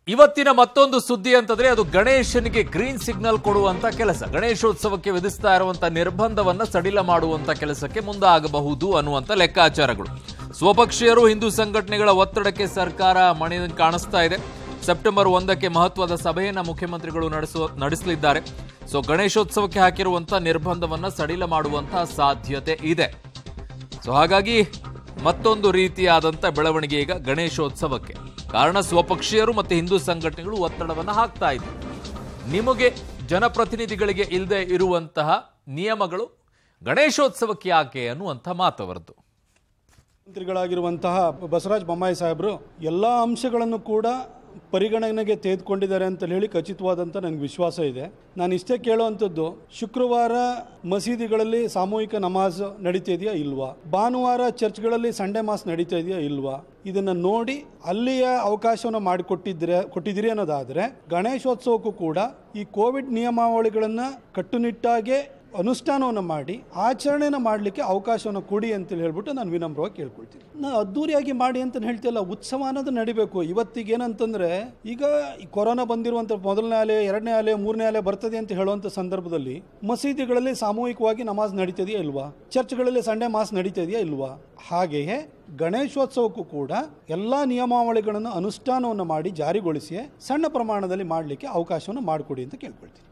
ಇವತ್ತಿನ ಮತ್ತೊಂದು ಸುದ್ದಿ ಅಂತಂದ್ರೆ ಅದು ಗಣೇಶನಿಗೆ ಗ್ರೀನ್ ಸಿಗ್ನಲ್ ಕೊಡುವಂತ ಕೆಲಸ ಗಣೇಶೋತ್ಸವಕ್ಕೆ ವಿಧಿಸ್ತಾ ಇರುವಂತ ನಿರ್ಬಂಧವನ್ನ ಸಡಿಲ ಮಾಡುವಂತ ಕೆಲಸಕ್ಕೆ ಮುಂದಾಗಬಹುದು ಅನ್ನುವಂತ ಲೆಕ್ಕಾಚಾರಗಳು ಸ್ವಪಕ್ಷೀಯರು ಹಿಂದೂ ಸಂಘಟನೆಗಳ ಒತ್ತಡಕ್ಕೆ ಸರ್ಕಾರ ಮಣಿ ಕಾಣಿಸ್ತಾ ಇದೆ ಸೆಪ್ಟೆಂಬರ್ ಒಂದಕ್ಕೆ ಮಹತ್ವದ ಸಭೆಯನ್ನ ಮುಖ್ಯಮಂತ್ರಿಗಳು ನಡೆಸುವ ನಡೆಸಲಿದ್ದಾರೆ ಸೊ ಗಣೇಶೋತ್ಸವಕ್ಕೆ ಹಾಕಿರುವಂತ ನಿರ್ಬಂಧವನ್ನ ಸಡಿಲ ಮಾಡುವಂತಹ ಸಾಧ್ಯತೆ ಇದೆ ಸೊ ಹಾಗಾಗಿ ಮತ್ತೊಂದು ರೀತಿಯಾದಂಥ ಬೆಳವಣಿಗೆ ಈಗ ಗಣೇಶೋತ್ಸವಕ್ಕೆ ಕಾರಣ ಸ್ವಪಕ್ಷೀಯರು ಮತ್ತು ಹಿಂದೂ ಸಂಘಟನೆಗಳು ಒತ್ತಡವನ್ನು ಹಾಕ್ತಾ ಇದ್ರು ನಿಮಗೆ ಜನಪ್ರತಿನಿಧಿಗಳಿಗೆ ಇಲ್ಲದೆ ಇರುವಂತಹ ನಿಯಮಗಳು ಗಣೇಶೋತ್ಸವಕ್ಕೆ ಯಾಕೆ ಅನ್ನುವಂಥ ಮಾತವರದ್ದು ಮಂತ್ರಿಗಳಾಗಿರುವಂತಹ ಬಸವರಾಜ ಬೊಮ್ಮಾಯಿ ಸಾಹೇಬರು ಎಲ್ಲ ಅಂಶಗಳನ್ನು ಕೂಡ ಪರಿಗಣನೆಗೆ ತೆಗೆದುಕೊಂಡಿದ್ದಾರೆ ಅಂತ ಹೇಳಿ ಖಚಿತವಾದಂಥ ನನಗೆ ವಿಶ್ವಾಸ ಇದೆ ನಾನು ಇಷ್ಟೇ ಕೇಳುವಂಥದ್ದು ಶುಕ್ರವಾರ ಮಸೀದಿಗಳಲ್ಲಿ ಸಾಮೂಹಿಕ ನಮಾಜ್ ನಡೀತಾ ಇದೆಯಾ ಇಲ್ವಾ ಭಾನುವಾರ ಚರ್ಚ್ಗಳಲ್ಲಿ ಸಂಡೇ ಮಾಸ್ ನಡೀತಾ ಇದೆಯಾ ಇಲ್ವಾ ಇದನ್ನ ನೋಡಿ ಅಲ್ಲಿಯ ಅವಕಾಶವನ್ನು ಮಾಡಿಕೊಟ್ಟಿದ್ರೆ ಕೊಟ್ಟಿದ್ದೀರಿ ಅನ್ನೋದಾದರೆ ಗಣೇಶೋತ್ಸವಕ್ಕೂ ಕೂಡ ಈ ಕೋವಿಡ್ ನಿಯಮಾವಳಿಗಳನ್ನು ಕಟ್ಟುನಿಟ್ಟಾಗಿ ಅನುಷ್ಠಾನವನ್ನು ಮಾಡಿ ಆಚರಣೆನ ಮಾಡಲಿಕ್ಕೆ ಅವಕಾಶವನ್ನು ಕೊಡಿ ಅಂತೇಳಿ ಹೇಳ್ಬಿಟ್ಟು ನಾನು ವಿನಮ್ರವಾಗಿ ಕೇಳ್ಕೊಳ್ತೀನಿ ನಾನು ಅದ್ದೂರಿಯಾಗಿ ಮಾಡಿ ಅಂತ ಹೇಳ್ತಿಲ್ಲ ಉತ್ಸವ ಅನ್ನೋದು ನಡಿಬೇಕು ಇವತ್ತಿಗೆ ಏನಂತಂದ್ರೆ ಈಗ ಈ ಕೊರೋನಾ ಬಂದಿರುವಂಥ ಮೊದಲನೇ ಅಲೆ ಎರಡನೇ ಅಲೆ ಮೂರನೇ ಅಲೆ ಬರ್ತದೆ ಅಂತ ಹೇಳುವಂಥ ಸಂದರ್ಭದಲ್ಲಿ ಮಸೀದಿಗಳಲ್ಲಿ ಸಾಮೂಹಿಕವಾಗಿ ನಮಾಜ್ ನಡೀತದೆಯಾ ಇಲ್ವಾ ಚರ್ಚ್ಗಳಲ್ಲಿ ಸಂಡೇ ಮಾಸ್ ನಡೀತದೆಯಾ ಇಲ್ವಾ ಹಾಗೆಯೇ ಗಣೇಶೋತ್ಸವಕ್ಕೂ ಕೂಡ ಎಲ್ಲ ನಿಯಮಾವಳಿಗಳನ್ನು ಅನುಷ್ಠಾನವನ್ನು ಮಾಡಿ ಜಾರಿಗೊಳಿಸಿ ಸಣ್ಣ ಪ್ರಮಾಣದಲ್ಲಿ ಮಾಡಲಿಕ್ಕೆ ಅವಕಾಶವನ್ನು ಮಾಡಿಕೊಡಿ ಅಂತ ಕೇಳ್ಕೊಳ್ತೀನಿ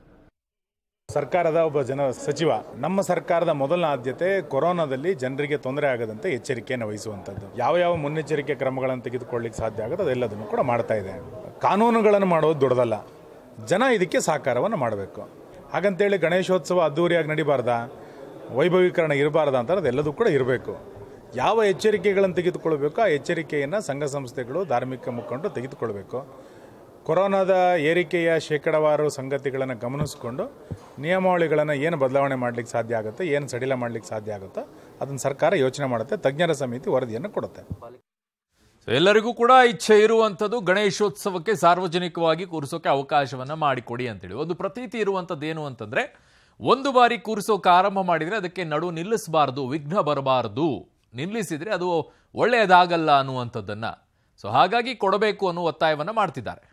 ಸರ್ಕಾರದ ಒಬ್ಬ ಜನ ಸಚಿವ ನಮ್ಮ ಸರ್ಕಾರದ ಮೊದಲ ಆದ್ಯತೆ ಕೊರೋನಾದಲ್ಲಿ ಜನರಿಗೆ ತೊಂದರೆ ಆಗದಂತೆ ಎಚ್ಚರಿಕೆಯನ್ನು ವಹಿಸುವಂಥದ್ದು ಯಾವ ಯಾವ ಮುನ್ನೆಚ್ಚರಿಕೆ ಕ್ರಮಗಳನ್ನು ತೆಗೆದುಕೊಳ್ಳಿಕ್ಕೆ ಸಾಧ್ಯ ಆಗುತ್ತೆ ಅದೆಲ್ಲದನ್ನು ಕೂಡ ಮಾಡ್ತಾ ಇದೆ ಕಾನೂನುಗಳನ್ನು ಮಾಡೋದು ದೊಡ್ಡದಲ್ಲ ಜನ ಇದಕ್ಕೆ ಸಹಕಾರವನ್ನು ಮಾಡಬೇಕು ಹಾಗಂತೇಳಿ ಗಣೇಶೋತ್ಸವ ಅದ್ದೂರಿಯಾಗಿ ನಡಿಬಾರ್ದಾ ವೈಭವೀಕರಣ ಇರಬಾರ್ದಾ ಅಂತ ಅದೆಲ್ಲದೂ ಕೂಡ ಇರಬೇಕು ಯಾವ ಎಚ್ಚರಿಕೆಗಳನ್ನು ತೆಗೆದುಕೊಳ್ಬೇಕು ಆ ಎಚ್ಚರಿಕೆಯನ್ನು ಸಂಘ ಸಂಸ್ಥೆಗಳು ಧಾರ್ಮಿಕ ಮುಖಂಡರು ತೆಗೆದುಕೊಳ್ಬೇಕು ಕೊರೋನಾದ ಏರಿಕೆಯ ಶೇಕಡವಾರು ಸಂಗತಿಗಳನ್ನು ಗಮನಿಸಿಕೊಂಡು ನಿಯಮಾವಳಿಗಳನ್ನು ಏನು ಬದಲಾವಣೆ ಮಾಡಲಿಕ್ಕೆ ಸಾಧ್ಯ ಆಗುತ್ತೆ ಏನು ಸಡಿಲ ಮಾಡಲಿಕ್ಕೆ ಸಾಧ್ಯ ಆಗುತ್ತೋ ಅದನ್ನು ಸರ್ಕಾರ ಯೋಚನೆ ಮಾಡುತ್ತೆ ತಜ್ಞರ ಸಮಿತಿ ವರದಿಯನ್ನು ಕೊಡುತ್ತೆ ಸೊ ಎಲ್ಲರಿಗೂ ಕೂಡ ಇಚ್ಛೆ ಇರುವಂಥದ್ದು ಗಣೇಶೋತ್ಸವಕ್ಕೆ ಸಾರ್ವಜನಿಕವಾಗಿ ಕೂರಿಸೋಕೆ ಅವಕಾಶವನ್ನ ಮಾಡಿಕೊಡಿ ಅಂತೇಳಿ ಒಂದು ಪ್ರತೀತಿ ಇರುವಂಥದ್ದು ಏನು ಅಂತಂದ್ರೆ ಒಂದು ಬಾರಿ ಕೂರಿಸೋಕೆ ಆರಂಭ ಮಾಡಿದ್ರೆ ಅದಕ್ಕೆ ನಡು ನಿಲ್ಲಿಸಬಾರ್ದು ವಿಘ್ನ ಬರಬಾರ್ದು ನಿಲ್ಲಿಸಿದ್ರೆ ಅದು ಒಳ್ಳೆಯದಾಗಲ್ಲ ಅನ್ನುವಂಥದ್ದನ್ನ ಸೊ ಹಾಗಾಗಿ ಕೊಡಬೇಕು ಅನ್ನೋ ಒತ್ತಾಯವನ್ನ ಮಾಡ್ತಿದ್ದಾರೆ